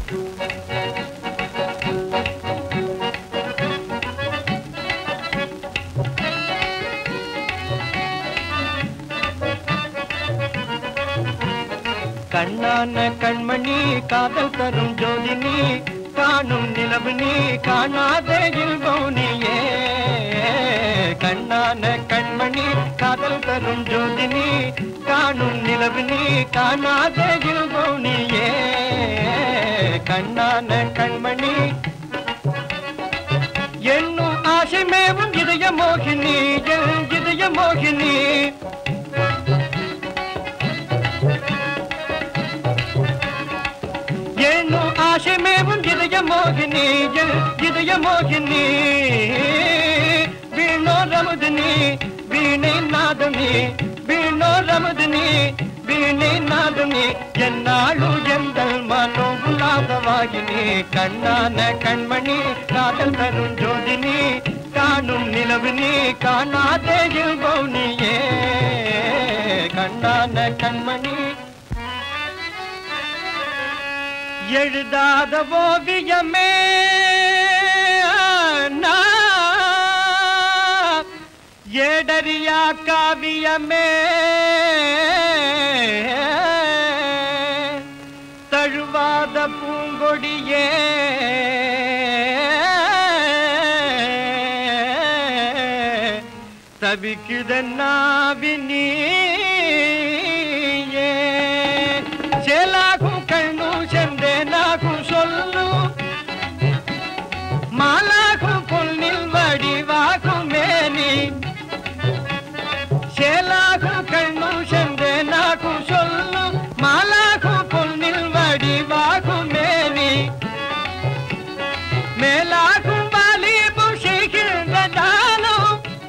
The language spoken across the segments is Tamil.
கண்ணான கண்மணி காதல் தரும் ஜோதினி காணும் நிலவு நீ காணாத இல்பம் நீயே கண்ணான கண்மணி காதல் தரும் ஜோதினி காணும் நிலவு நீ காணாத இல்பம் நீயே கண்ணான கண்மணி என்னும் ஆசை மேவும் இதய மோகினி என் இதய மோகினி ಏನು ಆಶೆ ಮೇವು ಇದಯ ಮೋಹಿನಿ ಇದಯ ಮೋಹಿನಿ ವೀಣೋ ರಮದನಿ ವೀಣೆ ನಾದನಿ ವೀಣೋ ರಮದನಿ ವೀಣೆ ನಾದನಿ ಎನ್ನಾಳು ಎಂದಲ್ ಮನೋ உலாதவாகினி கண்ணான கண்மணி காதல் தரும் ஜோதினி காணும் நிலவு நீ காணாத இல்பௌனியே கண்ணான கண்மணி எழுதாத ஓவியமே நான் ஏடரியா காவியமே தழுவாத பூங்கொடியே தவிக்குதன்னாவினியே சேலாகும் கண்ணு செந்தேனாகும் சொல்லு மாலாகும் பொன்னில் வடிவாகும் மேனி சேலாகும் கண்ணு செந்தேனாகும் சொல்லு மாலாகும் பொன்னில் வடிவாகும் மேனி மேலாகும் வாலிபு செய்கின்ற தானம்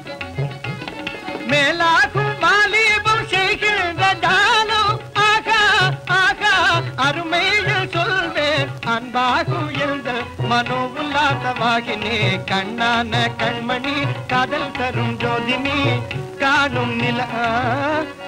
மேலாகும் வாலிபம் செய்கின்ற தானம் ஆகா ஆகா அருமையில் சொல்வேன் அன்பாகும் எழுந்த மனோ உல்லாசமாகினே கண்ணான கண்மணி காதல் தரும் ஜோதினி காணும் நில